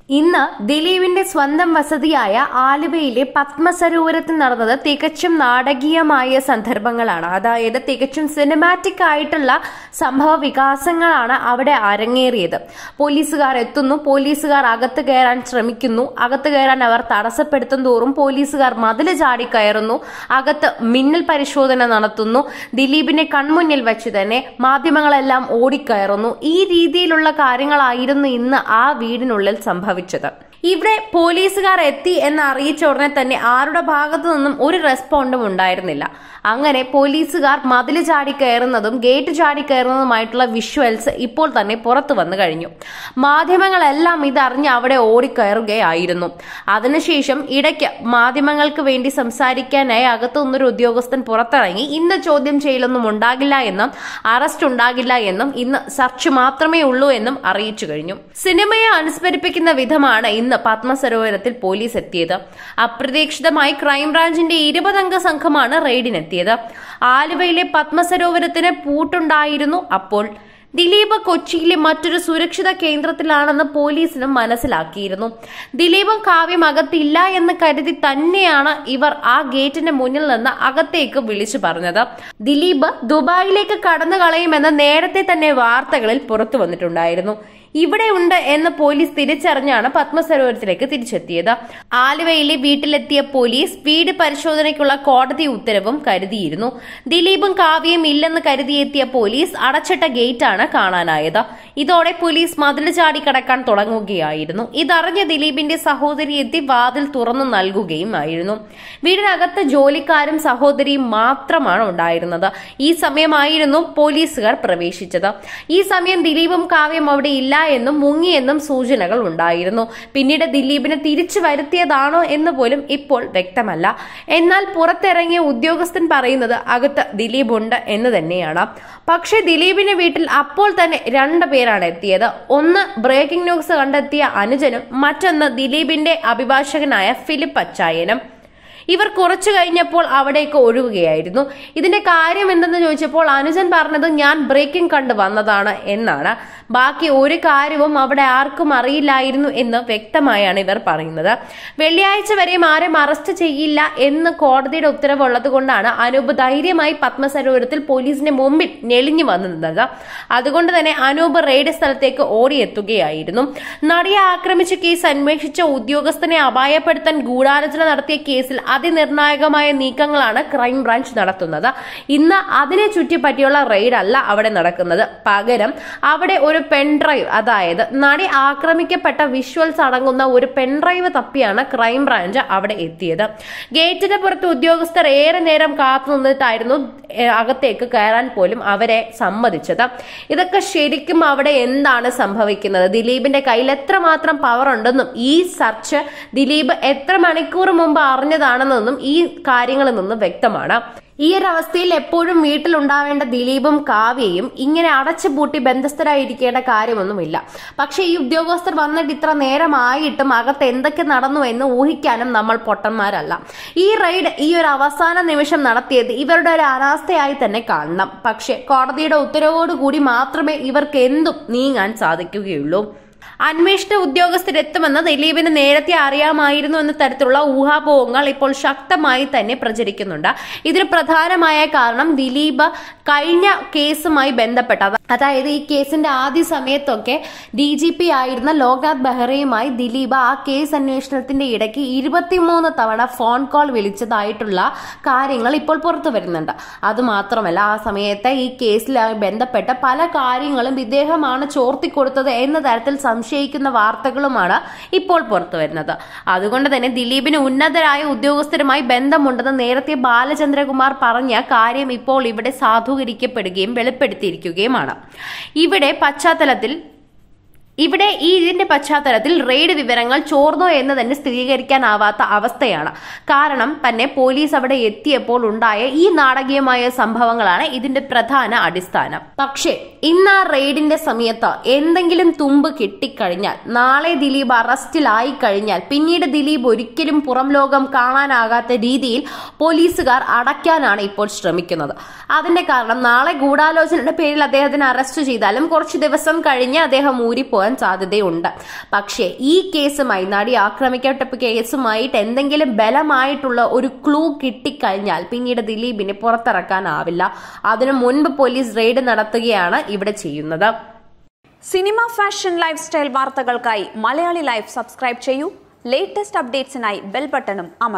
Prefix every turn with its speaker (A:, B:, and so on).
A: ഇന്ന് ദിലീപിന്റെ സ്വന്തം വസതിയായ ആലുവയിലെ പത്മസരോവരത്തിൽ നടന്നത് തികച്ചും നാടകീയമായ സന്ദർഭങ്ങളാണ് അതായത് തികച്ചും സിനിമാറ്റിക് ആയിട്ടുള്ള സംഭവ വികാസങ്ങളാണ് അവിടെ അരങ്ങേറിയത് പോലീസുകാർ എത്തുന്നു പോലീസുകാർ അകത്ത് കയറാൻ ശ്രമിക്കുന്നു അകത്ത് കയറാൻ അവർ തടസ്സപ്പെടുത്തും തോറും പോലീസുകാർ മതില് ചാടി കയറുന്നു അകത്ത് മിന്നൽ പരിശോധന നടത്തുന്നു ദിലീപിനെ കൺമുന്നിൽ വെച്ച് തന്നെ മാധ്യമങ്ങളെല്ലാം ഓടിക്കയറുന്നു ഈ രീതിയിലുള്ള കാര്യങ്ങളായിരുന്നു ഇന്ന് ആ വീടിനുള്ളിൽ സംഭവിച്ചത് ഇവിടെ പോലീസുകാർ എത്തി എന്ന് അറിയിച്ച ഉടനെ തന്നെ ആരുടെ ഭാഗത്തു നിന്നും ഒരു റെസ്പോണ്ടും ഉണ്ടായിരുന്നില്ല അങ്ങനെ പോലീസുകാർ മതില് ചാടി കയറുന്നതും ഗേറ്റ് ചാടി കയറുന്നതുമായിട്ടുള്ള വിഷ്വൽസ് ഇപ്പോൾ തന്നെ പുറത്തു വന്നു കഴിഞ്ഞു മാധ്യമങ്ങളെല്ലാം ഇതറിഞ്ഞ് അവിടെ ഓടിക്കയറുകയായിരുന്നു അതിനുശേഷം ഇടയ്ക്ക് മാധ്യമങ്ങൾക്ക് വേണ്ടി സംസാരിക്കാനായി അകത്തു നിന്നൊരു ഉദ്യോഗസ്ഥൻ പുറത്തിറങ്ങി ഇന്ന് ചോദ്യം ചെയ്യലൊന്നും ഉണ്ടാകില്ല എന്നും അറസ്റ്റ് ഉണ്ടാകില്ല എന്നും ഇന്ന് സെർച്ച് മാത്രമേ ഉള്ളൂ എന്നും അറിയിച്ചു കഴിഞ്ഞു സിനിമയെ അനുസ്മരിപ്പിക്കുന്ന വിധമാണ് ഇന്ന് പത്മസരോവരത്തിൽ പോലീസ് എത്തിയത് അപ്രതീക്ഷിതമായി ക്രൈംബ്രാഞ്ചിന്റെ ഇരുപതംഗ സംഘമാണ് റെയ്ഡിനെത്തിയത് ആലുവയിലെ പത്മസരോവരത്തിന് പൂട്ടുണ്ടായിരുന്നു അപ്പോൾ ദിലീപ് കൊച്ചിയിലെ മറ്റൊരു സുരക്ഷിത കേന്ദ്രത്തിലാണെന്ന് പോലീസിനും മനസ്സിലാക്കിയിരുന്നു ദിലീപും കാവ്യം അകത്തില്ല എന്ന് കരുതി തന്നെയാണ് ഇവർ ആ ഗേറ്റിന്റെ മുന്നിൽ നിന്ന് അകത്തേക്ക് വിളിച്ചു പറഞ്ഞത് ദിലീപ് ദുബായിലേക്ക് കടന്നു കളയുമെന്ന് നേരത്തെ തന്നെ വാർത്തകളിൽ പുറത്തു വന്നിട്ടുണ്ടായിരുന്നു ഇവിടെ ഉണ്ട് എന്ന് പോലീസ് തിരിച്ചറിഞ്ഞാണ് പത്മസരോവരത്തിലേക്ക് തിരിച്ചെത്തിയത് ആലുവയിലെ വീട്ടിലെത്തിയ പോലീസ് വീട് പരിശോധനയ്ക്കുള്ള കോടതി ഉത്തരവും കരുതിയിരുന്നു ദിലീപും കാവ്യയും ഇല്ലെന്ന് കരുതിയെത്തിയ പോലീസ് അടച്ചിട്ട ഗേറ്റാണ് കാണാനായത് ഇതോടെ പോലീസ് മതിൽ ചാടി കടക്കാൻ തുടങ്ങുകയായിരുന്നു ഇതറിഞ്ഞ ദിലീപിന്റെ സഹോദരി എത്തി വാതിൽ തുറന്നു നൽകുകയും ആയിരുന്നു വീടിനകത്ത് ജോലിക്കാരും സഹോദരിയും മാത്രമാണ് ഉണ്ടായിരുന്നത് ഈ സമയമായിരുന്നു പോലീസുകാർ പ്രവേശിച്ചത് ഈ സമയം ദിലീപും കാവ്യം അവിടെ ഇല്ല എന്നും മുങ്ങിയെന്നും സൂചനകൾ ഉണ്ടായിരുന്നു പിന്നീട് ദിലീപിനെ തിരിച്ചു വരുത്തിയതാണോ എന്ന് പോലും ഇപ്പോൾ വ്യക്തമല്ല എന്നാൽ പുറത്തിറങ്ങിയ ഉദ്യോഗസ്ഥൻ പറയുന്നത് അകത്ത് ദിലീപ് ഉണ്ട് എന്ന് തന്നെയാണ് പക്ഷേ ദിലീപിന്റെ വീട്ടിൽ അപ്പോൾ തന്നെ രണ്ട് പേരാണ് എത്തിയത് ഒന്ന് ബ്രേക്കിംഗ് ന്യൂസ് കണ്ടെത്തിയ അനുജനും മറ്റൊന്ന് ദിലീപിന്റെ അഭിഭാഷകനായ ഫിലിപ്പ് അച്ചായനും ഇവർ കുറച്ചു കഴിഞ്ഞപ്പോൾ അവിടേക്ക് ഒഴുകുകയായിരുന്നു ഇതിന്റെ കാര്യം എന്തെന്ന് ചോദിച്ചപ്പോൾ അനുജൻ പറഞ്ഞത് ഞാൻ ബ്രേക്കിംഗ് കണ്ടു വന്നതാണ് എന്നാണ് ബാക്കി ഒരു കാര്യവും അവിടെ ആർക്കും അറിയില്ലായിരുന്നു എന്ന് വ്യക്തമായാണ് ഇവർ പറയുന്നത് വെള്ളിയാഴ്ച വരെയും ആരും അറസ്റ്റ് ചെയ്യില്ല എന്ന് കോടതിയുടെ ഉത്തരവുള്ളത് കൊണ്ടാണ് അനൂപ് ധൈര്യമായി പത്മസരോവരത്തിൽ പോലീസിന്റെ മുമ്പിൽ ഞെളിഞ്ഞു വന്നു നിന്നത് അതുകൊണ്ട് തന്നെ അനൂപ് റെയ്ഡ് സ്ഥലത്തേക്ക് ഓടിയെത്തുകയായിരുന്നു നടിയെ ആക്രമിച്ച കേസ് അന്വേഷിച്ച ഉദ്യോഗസ്ഥനെ അപായപ്പെടുത്താൻ ഗൂഢാലോചന നടത്തിയ കേസിൽ അതിനിർണായകമായ നീക്കങ്ങളാണ് ക്രൈംബ്രാഞ്ച് നടത്തുന്നത് ഇന്ന് അതിനെ ചുറ്റിപ്പറ്റിയുള്ള റെയ്ഡ് അല്ല അവിടെ നടക്കുന്നത് പകരം അവിടെ ഒരു പെൻഡ്രൈവ് അതായത് നടി ആക്രമിക്കപ്പെട്ട വിഷ്വൽസ് അടങ്ങുന്ന ഒരു പെൻഡ്രൈവ് തപ്പിയാണ് ക്രൈംബ്രാഞ്ച് അവിടെ എത്തിയത് ഗേറ്റിന് പുറത്ത് ഉദ്യോഗസ്ഥർ ഏറെ നേരം കാത്തു നിന്നിട്ടായിരുന്നു ഏഹ്, അകത്തേക്ക് കയറാൻ പോലും അവരെ സമ്മതിച്ചത് ഇതൊക്കെ ശരിക്കും അവിടെ എന്താണ് സംഭവിക്കുന്നത് ദിലീപിന്റെ കയ്യിൽ എത്രമാത്രം പവർ ഉണ്ടെന്നും ഈ സെർച്ച് ദിലീപ് എത്ര മണിക്കൂർ മുമ്പ് അറിഞ്ഞതാണെന്നും ഈ കാര്യങ്ങളിൽ നിന്ന് വ്യക്തമാണ് ഈ ഒരു അവസ്ഥയിൽ എപ്പോഴും വീട്ടിലുണ്ടാവേണ്ട ദിലീപും കാവ്യയും ഇങ്ങനെ അടച്ചുപൂട്ടി ബന്ധസ്ഥരായിരിക്കേണ്ട കാര്യമൊന്നുമില്ല പക്ഷെ ഈ ഉദ്യോഗസ്ഥർ വന്നിട്ട് ഇത്ര നേരമായിട്ടും അകത്ത് എന്തൊക്കെ നടന്നു എന്ന് ഊഹിക്കാനും നമ്മൾ പൊട്ടന്മാരല്ല ഈ റെയ്ഡ് ഈ ഒരു അവസാന നിമിഷം നടത്തിയത് ഇവരുടെ ഒരു അനാസ്ഥയായി തന്നെ കാണണം പക്ഷെ കോടതിയുടെ ഉത്തരവോടുകൂടി മാത്രമേ ഇവർക്ക് എന്തും നീങ്ങാൻ സാധിക്കുകയുള്ളൂ അന്വേഷണ ഉദ്യോഗസ്ഥരെത്തുമെന്ന് ദിലീപിന് നേരത്തെ അറിയാമായിരുന്നു എന്ന തരത്തിലുള്ള ഊഹാപോഹങ്ങൾ ഇപ്പോൾ ശക്തമായി തന്നെ പ്രചരിക്കുന്നുണ്ട് ഇതിന് പ്രധാനമായ കാരണം ദിലീപ് കഴിഞ്ഞ കേസുമായി ബന്ധപ്പെട്ട അത- അതായത് ഈ കേസിന്റെ ആദ്യ സമയത്തൊക്കെ ഡി ജി പി ആയിരുന്ന ലോക്നാഥ് ബെഹ്റയുമായി ദിലീപ് ആ കേസ് അന്വേഷണത്തിന്റെ ഇടയ്ക്ക് ഇരുപത്തിമൂന്ന് തവണ ഫോൺ കോൾ വിളിച്ചതായിട്ടുള്ള കാര്യങ്ങൾ ഇപ്പോൾ പുറത്തു വരുന്നുണ്ട് അതുമാത്രമല്ല ആ സമയത്ത് ഈ കേസിലുമായി ബന്ധപ്പെട്ട പല കാര്യങ്ങളും ഇദ്ദേഹമാണ് ചോർത്തിക്കൊടുത്തത് എന്ന തരത്തിൽ സംശയിക്കുന്ന വാർത്തകളുമാണ് ഇപ്പോൾ പുറത്തു വരുന്നത് അതുകൊണ്ട് തന്നെ ദിലീപിന് ഉന്നതരായ ഉദ്യോഗസ്ഥരുമായി ബന്ധമുണ്ടെന്ന് നേരത്തെ ബാലചന്ദ്രകുമാർ പറഞ്ഞ കാര്യം ഇപ്പോൾ ഇവിടെ സാധൂകരിക്കപ്പെടുകയും വെളിപ്പെടുത്തിയിരിക്കുകയുമാണ് ഇവിടെ പശ്ചാത്തലത്തിൽ ഇവിടെ ഈ ഇതിന്റെ പശ്ചാത്തലത്തിൽ റെയ്ഡ് വിവരങ്ങൾ ചോർന്നോ എന്ന് തന്നെ സ്ഥിരീകരിക്കാനാവാത്ത അവസ്ഥയാണ് കാരണം തന്നെ പോലീസ് അവിടെ എത്തിയപ്പോൾ ഉണ്ടായ ഈ നാടകീയമായ സംഭവങ്ങളാണ് ഇതിന്റെ പ്രധാന അടിസ്ഥാനം പക്ഷേ ഇന്ന് ആ റെയ്ഡിന്റെ സമയത്ത് എന്തെങ്കിലും തുമ്പ് കിട്ടിക്കഴിഞ്ഞാൽ നാളെ ദിലീപ് അറസ്റ്റിലായി കഴിഞ്ഞാൽ പിന്നീട് ദിലീപ് ഒരിക്കലും പുറം ലോകം കാണാനാകാത്ത രീതിയിൽ പോലീസുകാർ അടയ്ക്കാനാണ് ഇപ്പോൾ ശ്രമിക്കുന്നത് അതിന്റെ കാരണം നാളെ ഗൂഢാലോചനയുടെ പേരിൽ അദ്ദേഹത്തിന് അറസ്റ്റ് ചെയ്താലും കുറച്ച് ദിവസം കഴിഞ്ഞ് അദ്ദേഹം ഊരിപ്പോയാൽ പോകാൻ സാധ്യതയുണ്ട് പക്ഷേ ഈ കേസുമായി നടി ആക്രമിക്കപ്പെട്ട കേസുമായിട്ട് എന്തെങ്കിലും ബലമായിട്ടുള്ള ഒരു ക്ലൂ കിട്ടിക്കഴിഞ്ഞാൽ പിന്നീട് ദിലീപിനെ പുറത്തിറക്കാനാവില്ല അതിനു മുൻപ് പോലീസ് റെയ്ഡ് നടത്തുകയാണ് ഇവിടെ ചെയ്യുന്നത്
B: സിനിമ ഫാഷൻ ലൈഫ് സ്റ്റൈൽ വാർത്തകൾക്കായി മലയാളി ലൈഫ് സബ്സ്ക്രൈബ് ചെയ്യൂ ലേറ്റസ്റ്റ് അപ്ഡേറ്റ്സിനായി ബെൽ ബട്ടണും അമർ